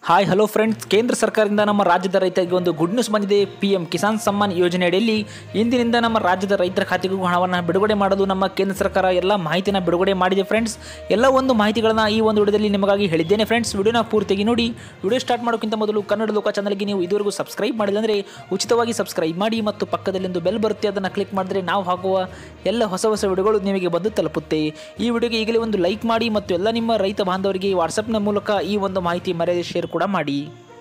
hi hello friends ಕೇಂದ್ರ ಸರ್ಕಾರದಿಂದ ನಮ್ಮ ರಾಜ್ಯದ ರೈತರಿಗೆ ಒಂದು ಗುಡ್ ನ್ಯೂಸ್ ಬಂದಿದೆ ಪಿ ಎಂ ಕಿಸಾನ್ ಸಮ್ಮಾನ್ ಯೋಜನೆ ಅಡಿಯಲ್ಲಿ ಇಂದಿನಿಂದ ನಮ್ಮ ರಾಜ್ಯದ ರೈತರ ಖಾತೆಗೂ ಹಣವನ್ನು ಬಿಡುಗಡೆ ಮಾಡಲು ನಮ್ಮ ಕೇಂದ್ರ ಸರ್ಕಾರ ಎಲ್ಲ ಮಾಹಿತಿನ ಬಿಡುಗಡೆ ಮಾಡಿದೆ ಫ್ರೆಂಡ್ಸ್ ಎಲ್ಲ ಒಂದು ಮಾಹಿತಿಗಳನ್ನ ಈ ಒಂದು ವಿಡಿಯೋದಲ್ಲಿ ನಿಮಗಾಗಿ ಹೇಳಿದ್ದೇನೆ ಫ್ರೆಂಡ್ಸ್ ವಿಡಿಯೋನ ಪೂರ್ತಿಯಾಗಿ ನೋಡಿ ವಿಡಿಯೋ ಸ್ಟಾರ್ಟ್ ಮಾಡೋಕ್ಕಿಂತ ಮೊದಲು ಕನ್ನಡ ಲೋಕ ಚಾನಲ್ಗೆ ನೀವು ಇದುವರೆಗೂ ಸಬ್ಸ್ಕ್ರೈಬ್ ಮಾಡಿಲ್ಲ ಅಂದರೆ ಉಚಿತವಾಗಿ ಸಬ್ಸ್ಕ್ರೈಬ್ ಮಾಡಿ ಮತ್ತು ಪಕ್ಕದಲ್ಲಿ ಒಂದು ಬೆಲ್ ಬರುತ್ತೆ ಅದನ್ನು ಕ್ಲಿಕ್ ಮಾಡಿದ್ರೆ ನಾವು ಹಾಕುವ ಎಲ್ಲ ಹೊಸ ಹೊಸ ವಿಡಿಯೋಗಳು ನಿಮಗೆ ಬಂದು ತಲುಪುತ್ತೆ ಈ ವಿಡಿಯೋಗೆ ಈಗಲೇ ಒಂದು ಲೈಕ್ ಮಾಡಿ ಮತ್ತು ಎಲ್ಲ ನಿಮ್ಮ ರೈತ ಬಾಂಧವರಿಗೆ ವಾಟ್ಸಪ್ನ ಮೂಲಕ ಈ ಒಂದು ಮಾಹಿತಿ ಮರ್ಯಾದೆ ಶೇರ್ ಕೂಡ ಮಾಡಿ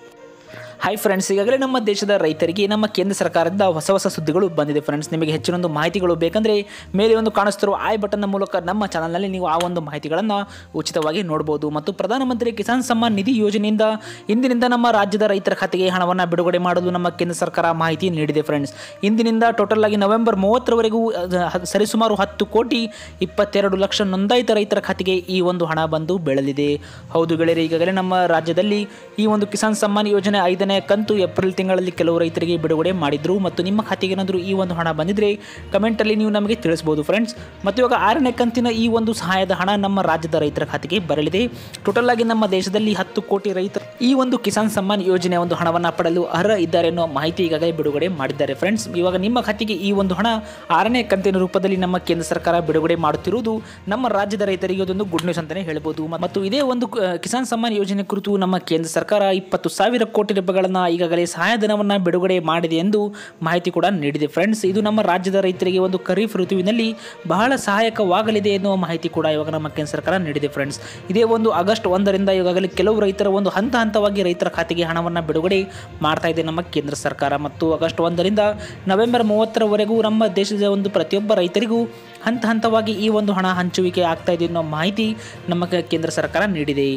ಹಾಯ್ ಫ್ರೆಂಡ್ಸ್ ಈಗಾಗಲೇ ನಮ್ಮ ದೇಶದ ರೈತರಿಗೆ ನಮ್ಮ ಕೇಂದ್ರ ಸರ್ಕಾರದಿಂದ ಹೊಸ ಹೊಸ ಸುದ್ದಿಗಳು ಬಂದಿದೆ ಫ್ರೆಂಡ್ಸ್ ನಿಮಗೆ ಹೆಚ್ಚಿನೊಂದು ಮಾಹಿತಿಗಳು ಬೇಕಂದರೆ ಮೇಲೆ ಒಂದು ಕಾಣಿಸ್ತಿರುವ ಆಯ್ ಬಟನ್ನ ಮೂಲಕ ನಮ್ಮ ಚಾನಲ್ನಲ್ಲಿ ನೀವು ಆ ಒಂದು ಮಾಹಿತಿಗಳನ್ನು ಉಚಿತವಾಗಿ ನೋಡ್ಬೋದು ಮತ್ತು ಪ್ರಧಾನಮಂತ್ರಿ ಕಿಸಾನ್ ಸಮ್ಮಾನ್ ನಿಧಿ ಯೋಜನೆಯಿಂದ ಇಂದಿನಿಂದ ನಮ್ಮ ರಾಜ್ಯದ ರೈತರ ಖಾತೆಗೆ ಹಣವನ್ನು ಬಿಡುಗಡೆ ಮಾಡಲು ನಮ್ಮ ಕೇಂದ್ರ ಸರ್ಕಾರ ಮಾಹಿತಿ ನೀಡಿದೆ ಫ್ರೆಂಡ್ಸ್ ಇಂದಿನಿಂದ ಟೋಟಲ್ ಆಗಿ ನವೆಂಬರ್ ಮೂವತ್ತರವರೆಗೂ ಅಹ್, ಹ- ಸರಿಸುಮಾರು ಹತ್ತು ಕೋಟಿ ಇಪ್ಪತ್ತೆರಡು ಲಕ್ಷ ನೋಂದಾಯಿತ ರೈತರ ಖಾತೆಗೆ ಈ ಒಂದು ಹಣ ಬಂದು ಬೀಳಲಿದೆ ಹೌದು ಗೆಳೆಯರೆ ಈಗಾಗಲೇ ನಮ್ಮ ರಾಜ್ಯದಲ್ಲಿ ಈ ಒಂದು ಕಿಸಾನ್ ಸಮ್ಮಾನ್ ಯೋಜನೆ ಐದನೇ ಕಂತು ಏಪ್ರಿಲ್ ತಿಂಗಳಲ್ಲಿ ಕೆಲವು ರೈತರಿಗೆ ಬಿಡುಗಡೆ ಮಾಡಿದ್ರು ಮತ್ತು ನಿಮ್ಮ ಖಾತೆಗೆ ಏನಾದರೂ ಈ ಒಂದು ಹಣ ಬಂದಿದ್ರೆ ಕಮೆಂಟಲ್ಲಿ ನೀವು ನಮಗೆ ತಿಳಿಸ್ಬೋದು ಫ್ರೆಂಡ್ಸ್ ಮತ್ತು ಇವಾಗ ಆರನೇ ಕಂತಿನ ಈ ಒಂದು ಸಹಾಯದ ಹಣ ನಮ್ಮ ರಾಜ್ಯದ ರೈತರ ಖಾತೆಗೆ ಬರಲಿದೆ ಟೋಟಲ್ ಆಗಿ ನಮ್ಮ ದೇಶದಲ್ಲಿ ಹತ್ತು ಕೋಟಿ ರೈತರು ಈ ಒಂದು ಕಿಸಾನ್ ಸಮ್ಮಾನ್ ಯೋಜನೆಯ ಒಂದು ಹಣವನ್ನು ಪಡೆಯಲು ಅರ್ಹ ಇದ್ದಾರೆ ಅನ್ನೋ ಮಾಹಿತಿ ಈಗಾಗಲೇ ಬಿಡುಗಡೆ ಮಾಡಿದ್ದಾರೆ ಫ್ರೆಂಡ್ಸ್ ಇವಾಗ ನಿಮ್ಮ ಖಾತೆಗೆ ಈ ಒಂದು ಹಣ ಆರನೇ ಕಂತಿನ ರೂಪದಲ್ಲಿ ನಮ್ಮ ಕೇಂದ್ರ ಸರ್ಕಾರ ಬಿಡುಗಡೆ ಮಾಡುತ್ತಿರುವುದು ನಮ್ಮ ರಾಜ್ಯದ ರೈತರಿಗೆ ಅದೊಂದು ಗುಡ್ ನ್ಯೂಸ್ ಅಂತಲೇ ಹೇಳ್ಬೋದು ಮತ್ತು ಇದೇ ಒಂದು ಆ, ಕಿಸಾನ್ ಸಮ್ಮಾನ್ ಯೋಜನೆ ಕುರಿತು ನಮ್ಮ ಕೇಂದ್ರ ಸರ್ಕಾರ ಇಪ್ಪತ್ತು ಸಾವಿರ ಕೋಟಿ ರೂಪಾಯಿಗಳನ್ನು ಈಗಾಗಲೇ ಸಹಾಯಧನವನ್ನು ಬಿಡುಗಡೆ ಮಾಡಿದೆ ಎಂದು ಮಾಹಿತಿ ಕೂಡ ನೀಡಿದೆ ಫ್ರೆಂಡ್ಸ್ ಇದು ನಮ್ಮ ರಾಜ್ಯದ ರೈತರಿಗೆ ಒಂದು ಖರೀಫ್ ಋತುವಿನಲ್ಲಿ ಬಹಳ ಸಹಾಯಕವಾಗಲಿದೆ ಎನ್ನುವ ಮಾಹಿತಿ ಕೂಡ ಇವಾಗ ನಮ್ಮ ಕೇಂದ್ರ ಸರ್ಕಾರ ನೀಡಿದೆ ಫ್ರೆಂಡ್ಸ್ ಇದೇ ಒಂದು ಆಗಸ್ಟ್ ಒಂದರಿಂದ ಈಗಾಗಲೇ ಕೆಲವು ರೈತರ ಒಂದು ಹಂತ ಹಂತವಾಗಿ ರೈತರ ಖಾತೆಗೆ ಹಣವನ್ನು ಬಿಡುಗಡೆ ಮಾಡ್ತಾ ಇದೆ ನಮ್ಮ ಕೇಂದ್ರ ಸರ್ಕಾರ ಮತ್ತು ಆಗಸ್ಟ್ ಒಂದರಿಂದ ನವೆಂಬರ್ ಮೂವತ್ತರವರೆಗೂ ನಮ್ಮ ದೇಶದ ಒಂದು ಪ್ರತಿಯೊಬ್ಬ ರೈತರಿಗೂ ಹಂತ ಹಂತವಾಗಿ ಈ ಒಂದು ಹಣ ಹಂಚುವಿಕೆ ಆಗ್ತಾ ಇದೆ ಅನ್ನೋ ಮಾಹಿತಿ ನಮ್ಮ ಕ- ಕೇಂದ್ರ ಸರ್ಕಾರ ನೀಡಿದೆ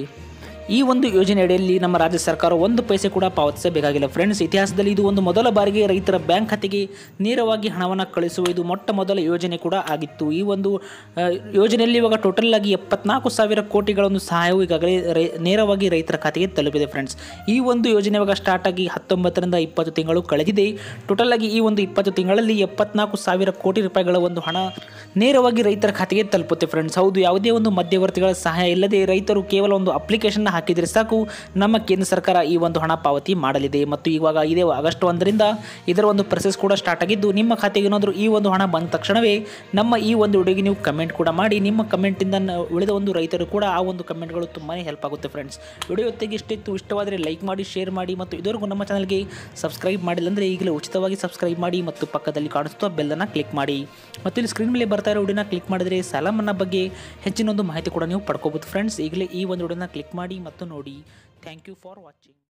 ಈ ಒಂದು ಯೋಜನೆ ಅಡಿಯಲ್ಲಿ ನಮ್ಮ ರಾಜ್ಯ ಸರ್ಕಾರ ಒಂದು ಪೈಸೆ ಕೂಡ ಪಾವತಿಸಬೇಕಾಗಿಲ್ಲ ಫ್ರೆಂಡ್ಸ್ ಇತಿಹಾಸದಲ್ಲಿ ಇದು ಒಂದು ಮೊದಲ ಬಾರಿಗೆ ರೈತರ ಬ್ಯಾಂಕ್ ಖಾತೆಗೆ ನೇರವಾಗಿ ಹಣವನ್ನು ಕಳಿಸುವ ಇದು ಮೊಟ್ಟ ಮೊದಲ ಯೋಜನೆ ಕೂಡ ಆಗಿತ್ತು ಈ ಒಂದು ಆ, ಯೋಜನೆಯಲ್ಲಿ ಇವಾಗ ಟೋಟಲ್ ಆಗಿ ಎಪ್ಪತ್ನಾಲ್ಕು ಸಾವಿರ ಕೋಟಿಗಳ ಒಂದು ಸಹಾಯವು ಈಗಾಗಲೇ ರೈ ನೇರವಾಗಿ ರೈತರ ಖಾತೆಗೆ ತಲುಪಿದೆ ಫ್ರೆಂಡ್ಸ್ ಈ ಒಂದು ಯೋಜನೆ ಇವಾಗ ಸ್ಟಾರ್ಟ್ ಆಗಿ ಹತ್ತೊಂಬತ್ತರಿಂದ ಇಪ್ಪತ್ತು ತಿಂಗಳು ಕಳೆದಿದೆ ಟೋಟಲ್ ಆಗಿ ಈ ಒಂದು ಇಪ್ಪತ್ತು ತಿಂಗಳಲ್ಲಿ ಎಪ್ಪತ್ನಾಲ್ಕು ಸಾವಿರ ಕೋಟಿ ರೂಪಾಯಿಗಳ ಒಂದು ಹಣ ನೇರವಾಗಿ ರೈತರ ಖಾತೆಗೆ ತಲುಪುತ್ತೆ ಫ್ರೆಂಡ್ಸ್ ಹೌದು ಯಾವುದೇ ಒಂದು ಮಧ್ಯವರ್ತಿಗಳ ಸಹಾಯ ಇಲ್ಲದೆ ರೈತರು ಕೇವಲ ಒಂದು ಅಪ್ಲಿಕೇಶನ್ ಹಾಕಿದರೆ ಸಾಕು ನಮ್ಮ ಕೇಂದ್ರ ಸರ್ಕಾರ ಈ ಒಂದು ಹಣ ಪಾವತಿ ಮಾಡಲಿದೆ ಮತ್ತು ಇವಾಗ ಇದೇ ಆಗಸ್ಟ್ ಒಂದರಿಂದ ಇದರ ಒಂದು ಪ್ರೊಸೆಸ್ ಕೂಡ ಸ್ಟಾರ್ಟ್ ಆಗಿದ್ದು ನಿಮ್ಮ ಖಾತೆಗೆ ಏನಾದರೂ ಈ ಒಂದು ಹಣ ಬಂದ ತಕ್ಷಣವೇ ನಮ್ಮ ಈ ಒಂದು ವಿಡಿಯೋಗೆ ನೀವು ಕಮೆಂಟ್ ಕೂಡ ಮಾಡಿ ನಿಮ್ಮ ಕಮೆಂಟಿಂದ ನ- ಉಳಿದ ಒಂದು ರೈತರು ಕೂಡ ಆ ಒಂದು ಕಮೆಂಟ್ಗಳು ತುಂಬಾ ಹೆಲ್ಪ್ ಆಗುತ್ತೆ ಫ್ರೆಂಡ್ಸ್ ವಿಡಿಯೋ ಹೊತ್ತಿಗೆ ಇಷ್ಟಿತ್ತು ಇಷ್ಟವಾದರೆ ಲೈಕ್ ಮಾಡಿ ಶೇರ್ ಮಾಡಿ ಮತ್ತು ಇದುವರೆಗೂ ನಮ್ಮ ಚಾನಲ್ಗೆ ಸಬ್ಸ್ಕ್ರೈಬ್ ಮಾಡಿಲ್ಲ ಅಂದರೆ ಈಗಲೇ ಉಚಿತವಾಗಿ ಸಬ್ಸ್ಕ್ರೈಬ್ ಮಾಡಿ ಮತ್ತು ಪಕ್ಕದಲ್ಲಿ ಕಾಣಿಸುತ್ತಾ ಬೆಲ್ಲನ್ನು ಕ್ಲಿಕ್ ಮಾಡಿ ಮತ್ತು ಇಲ್ಲಿ ಸ್ಕ್ರೀನ್ ಮೇಲೆ ಬರ್ತಾ ಇರೋ ವಿಡಿಯೋನ ಕ್ಲಿಕ್ ಮಾಡಿದರೆ ಸಾಲ ಮನ್ನಾ ಬಗ್ಗೆ ಹೆಚ್ಚಿನ ಒಂದು ಮಾಹಿತಿ ಕೂಡ ನೀವು ಪಡ್ಕೋಬೋದು ಫ್ರೆಂಡ್ಸ್ ಈಗಲೇ ಈ ಒಂದು ವಿಡಿಯೋನ ಕ್ಲಿಕ್ ಮಾಡಿ ಮತ್ತು ನೋಡಿ ಥ್ಯಾಂಕ್ ಯು ಫಾರ್ ವಾಚಿಂಗ್